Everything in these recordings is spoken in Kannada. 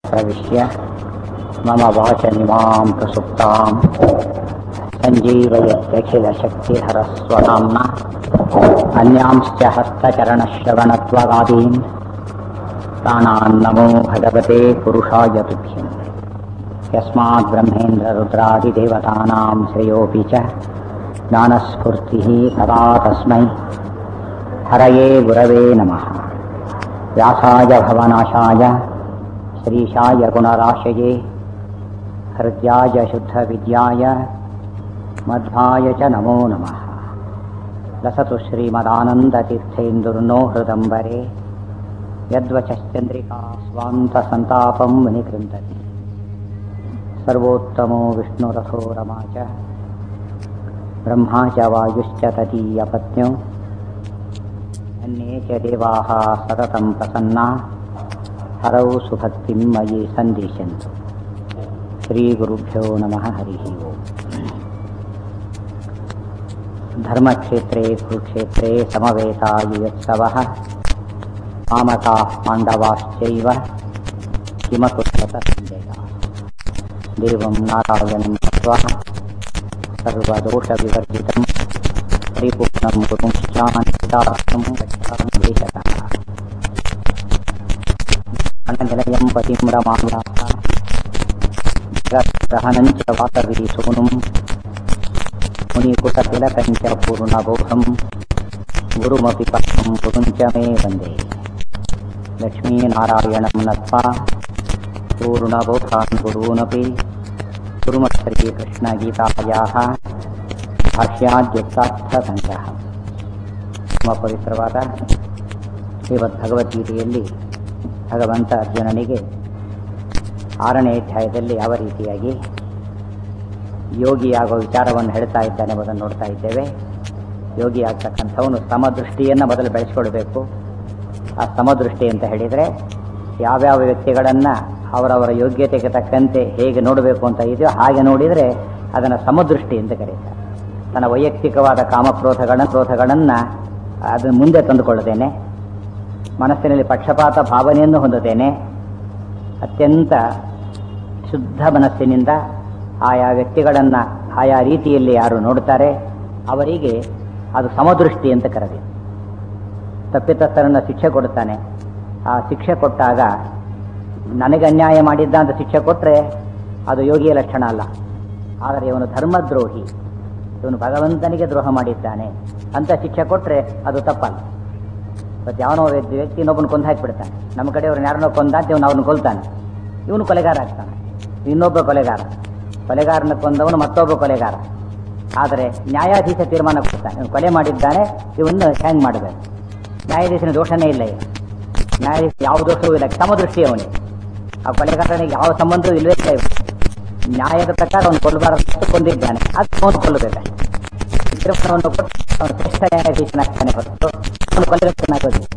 प्रविश्य मम वाचमिमां प्रसुप्तां सञ्जीवयत्यखिलशक्तिधरस्वनाम्ना अन्यांश्च हस्तचरणश्रवणत्वगादीन् प्राणान्नमो भगवते पुरुषाय तुभ्यम् यस्मात् ब्रह्मेन्द्ररुद्रादिदेवतानां श्रेयोऽपि च ज्ञानस्फूर्तिः तदा तस्मै हरये गुरवे नमः व्यासाय भवनाशाय श्रीशाय गुणराशये हृद्याय शुद्धविद्याय मध्वाय च नमो नमः लसतु श्रीमदानन्दतीर्थेन्दुर्नो हृदम्बरे यद्वचश्चन्द्रिका स्वान्तसन्तापं विनिकृन्तति सर्वोत्तमो विष्णुरथो रमा च ब्रह्मा च वायुश्च तदीयपत्न्यो अन्ये च देवाः सततं प्रसन्ना हरौ सुभक्तिं मयि सन्दिशन्तु श्रीगुरुभ्यो नमः हरिः ओम् धर्मक्षेत्रे कुरुक्षेत्रे समवेतायुत्सवः कामकाः पाण्डवाश्चैव किमकुर्वत सञ्जय देवं नारायणं नत्वा सर्वदोषविवर्जितं परिपूर्णं गुरुंश्चान्तार्थं गच्छामि देशतः अननिलयं पतिं रमायाः जगत्प्रहनं च वासवी सूनुं मुनिकुटतिलकं च पूर्णबोधं गुरुमपि पथं गुरुं च मे वन्दे लक्ष्मीनारायणं नत्वा पूर्णबोधान् गुरूनपि ಕುರುಮಶ್ರೀಕೃಷ್ಣಗೀತಾಯಾಹ ಭಾಷ್ಯಾದ್ಯುಕ್ತಾರ್ಥಸಂಗ್ರಹ ನಮ್ಮ ಪವಿತ್ರವಾದ ಶ್ರೀಮದ್ ಭಗವದ್ಗೀತೆಯಲ್ಲಿ ಭಗವಂತ ಅರ್ಜುನನಿಗೆ ಆರನೇ ಅಧ್ಯಾಯದಲ್ಲಿ ಯಾವ ರೀತಿಯಾಗಿ ಯೋಗಿಯಾಗೋ ವಿಚಾರವನ್ನು ಹೇಳ್ತಾ ಇದ್ದಾನೆ ಎಂಬುದನ್ನು ನೋಡ್ತಾ ಇದ್ದೇವೆ ಯೋಗಿ ಆಗ್ತಕ್ಕಂಥವನು ಸಮದೃಷ್ಟಿಯನ್ನು ಮೊದಲು ಬೆಳೆಸ್ಕೊಳ್ಬೇಕು ಆ ಸಮದೃಷ್ಟಿ ಅಂತ ಹೇಳಿದರೆ ಯಾವ್ಯಾವ ವ್ಯಕ್ತಿಗಳನ್ನು ಅವರವರ ಯೋಗ್ಯತೆಗೆ ತಕ್ಕಂತೆ ಹೇಗೆ ನೋಡಬೇಕು ಅಂತ ಇದೆಯೋ ಹಾಗೆ ನೋಡಿದರೆ ಅದನ್ನು ಸಮದೃಷ್ಟಿ ಅಂತ ಕರೀತಾರೆ ತನ್ನ ವೈಯಕ್ತಿಕವಾದ ಕಾಮಕ್ರೋಧಗಳ ಕ್ರೋಧಗಳನ್ನು ಅದನ್ನು ಮುಂದೆ ತಂದುಕೊಳ್ಳುತ್ತೇನೆ ಮನಸ್ಸಿನಲ್ಲಿ ಪಕ್ಷಪಾತ ಭಾವನೆಯನ್ನು ಹೊಂದುತ್ತೇನೆ ಅತ್ಯಂತ ಶುದ್ಧ ಮನಸ್ಸಿನಿಂದ ಆಯಾ ವ್ಯಕ್ತಿಗಳನ್ನು ಆಯಾ ರೀತಿಯಲ್ಲಿ ಯಾರು ನೋಡ್ತಾರೆ ಅವರಿಗೆ ಅದು ಸಮದೃಷ್ಟಿ ಅಂತ ಕರೆದಿ ತಪ್ಪಿತಸ್ಥರನ್ನು ಶಿಕ್ಷೆ ಕೊಡುತ್ತಾನೆ ಆ ಶಿಕ್ಷೆ ಕೊಟ್ಟಾಗ ನನಗೆ ಅನ್ಯಾಯ ಮಾಡಿದ್ದ ಅಂತ ಶಿಕ್ಷೆ ಕೊಟ್ಟರೆ ಅದು ಯೋಗಿಯ ಲಕ್ಷಣ ಅಲ್ಲ ಆದರೆ ಇವನು ಧರ್ಮದ್ರೋಹಿ ಇವನು ಭಗವಂತನಿಗೆ ದ್ರೋಹ ಮಾಡಿದ್ದಾನೆ ಅಂತ ಶಿಕ್ಷೆ ಕೊಟ್ಟರೆ ಅದು ತಪ್ಪಲ್ಲ ಮತ್ತು ಯಾವನೋ ವ್ಯಕ್ತಿ ಇನ್ನೊಬ್ಬನ ಕೊಂದು ಹಾಕಿಬಿಡ್ತಾನೆ ನಮ್ಮ ಕಡೆಯವ್ರನ್ನ ಯಾರನ್ನೋ ಕೊಂದ ಅಂತ ಇವನು ಅವ್ರನ್ನ ಕೊಲ್ತಾನೆ ಇವನು ಕೊಲೆಗಾರ ಆಗ್ತಾನೆ ಇನ್ನೊಬ್ಬ ಕೊಲೆಗಾರ ಕೊಲೆಗಾರನ ಕೊಂದವನು ಮತ್ತೊಬ್ಬ ಕೊಲೆಗಾರ ಆದರೆ ನ್ಯಾಯಾಧೀಶ ತೀರ್ಮಾನ ಕೊಡ್ತಾನೆ ಇವನು ಕೊಲೆ ಮಾಡಿದ್ದಾನೆ ಇವನ್ನ ಹ್ಯಾಂಗ್ ಮಾಡಬೇಕು ನ್ಯಾಯಾಧೀಶನ ದೋಷನೇ ಇಲ್ಲ ಈಗ ನ್ಯಾಯಾಧೀಶ ಯಾವ ದೋಷವೂ ಇಲ್ಲ ಸಮದೃಷ್ಟಿ ಅವನಿಗೆ ಆ ಕೊಲೆಗಾರನಿಗೆ ಯಾವ ಸಂಬಂಧವೂ ಇಲ್ಲವೇ ಇಲ್ಲ ನ್ಯಾಯದ ಪ್ರಕಾರ ಅವನು ಕೊಲ್ಲಬಾರದು ಕೊಂದಿದ್ದಾನೆ ಅದು ಅವನು ಕೊಲ್ಲಬೇಕು ತೀರ್ಮಾನವನ್ನು ಕೊಟ್ಟು ಅವನು ಶ್ರೇಷ್ಠ ನ್ಯಾಯಾಧೀಶನಾಗ್ತಾನೆ ಹೊರತು ಅವನು ಕೊಲೆಗಾರನಾಗೋದಿಲ್ಲ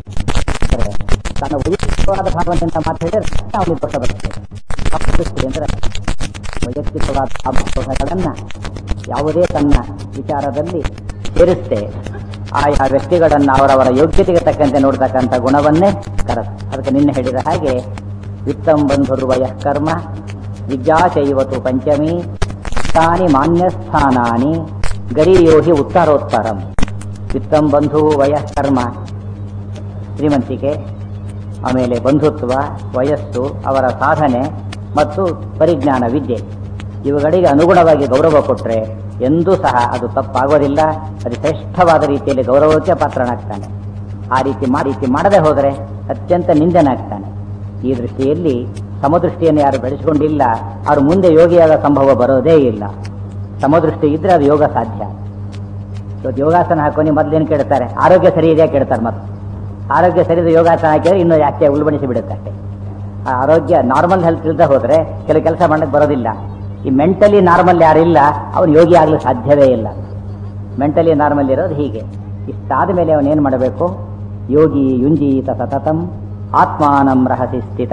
ತನ್ನ ವೈಯಕ್ತಿಕವಾದ ಭಾವನೆಯಿಂದ ಮಾತಾಡಿದ್ರೆ ಅವನಿಗೆ ದೋಷ ಬರ್ತದೆ ಸಮದೃಷ್ಟಿ ಅಂದರೆ ವೈಯಕ್ತಿಕವಾದ ಭಾವಗಳನ್ನು ಯಾವುದೇ ತನ್ನ ವಿಚಾರದಲ್ಲಿ ಸೇರಿస్తే ಆಯಾ ವ್ಯಕ್ತಿಗಳನ್ನು ಅವರವರ ಯೋಗ್ಯತೆಗೆ ತಕ್ಕಂತೆ ನೋಡ್ತಕ್ಕಂಥ ಗುಣವನ್ನೇ ಕರೆದು ಅದಕ್ಕೆ ನಿನ್ನೆ ಹೇಳಿದ ಹಾಗೆ ವಿತ್ತಂ ಬಂಧುರ್ವಯ ಕರ್ಮ ವಿದ್ಯಾಚೈವತು ಪಂಚಮಿ ತಾನಿ ಮಾನ್ಯಸ್ಥಾನಾನಿ ಗರಿಯೋಹಿ ಉತ್ತರೋತ್ತರಂ ವಿತ್ತಂ ಬಂಧು ವಯಃ ಕರ್ಮ ಶ್ರೀಮಂತಿಕೆ ಆಮೇಲೆ ಬಂಧುತ್ವ ವಯಸ್ಸು ಅವರ ಸಾಧನೆ ಮತ್ತು ಪರಿಜ್ಞಾನ ವಿದ್ಯೆ ಇವುಗಳಿಗೆ ಅನುಗುಣವಾಗಿ ಗೌರವ ಕೊಟ್ಟರೆ ಎಂದೂ ಸಹ ಅದು ತಪ್ಪಾಗೋದಿಲ್ಲ ಅದು ಶ್ರೇಷ್ಠವಾದ ರೀತಿಯಲ್ಲಿ ಗೌರವಕ್ಕೆ ಪಾತ್ರನಾಗ್ತಾನೆ ಆ ರೀತಿ ಮಾಡಿ ರೀತಿ ಮಾಡದೆ ಹೋದರೆ ಅತ್ಯಂತ ನಿಂದನಾಗ್ತಾನೆ ಈ ದೃಷ್ಟಿಯಲ್ಲಿ ಸಮದೃಷ್ಟಿಯನ್ನು ಯಾರು ಬೆಳೆಸಿಕೊಂಡಿಲ್ಲ ಅವರು ಮುಂದೆ ಯೋಗಿಯಾದ ಸಂಭವ ಬರೋದೇ ಇಲ್ಲ ಸಮದೃಷ್ಟಿ ಇದ್ರೆ ಅದು ಯೋಗ ಸಾಧ್ಯ ಇವತ್ತು ಯೋಗಾಸನ ಹಾಕೊಂಡು ಮೊದಲೇನು ಕೇಳ್ತಾರೆ ಆರೋಗ್ಯ ಸರಿ ಇದೆಯಾ ಕೇಳ್ತಾರೆ ಮತ್ತೆ ಆರೋಗ್ಯ ಸರಿದ ಯೋಗಾಸನ ಹಾಕಿದ್ರೆ ಇನ್ನೂ ಯಾಕೆ ಉಲ್ಬಣಿಸಿ ಬಿಡುತ್ತೆ ಅಷ್ಟೇ ಆ ಆರೋಗ್ಯ ನಾರ್ಮಲ್ ಹೆಲ್ತ್ ಇಲ್ಲದೆ ಹೋದರೆ ಕೆಲವು ಕೆಲಸ ಮಾಡಕ್ಕೆ ಬರೋದಿಲ್ಲ ಈ ಮೆಂಟಲಿ ನಾರ್ಮಲ್ ಯಾರಿಲ್ಲ ಅವನು ಯೋಗಿ ಆಗಲು ಸಾಧ್ಯವೇ ಇಲ್ಲ ಮೆಂಟಲಿ ನಾರ್ಮಲ್ ಇರೋದು ಹೀಗೆ ಇಷ್ಟಾದ ಮೇಲೆ ಅವನೇನು ಮಾಡಬೇಕು ಯೋಗಿ ಯುಂಜೀತ ಸತತಂ ಆತ್ಮಾನಂ ರಹಸಿ ಸ್ಥಿತ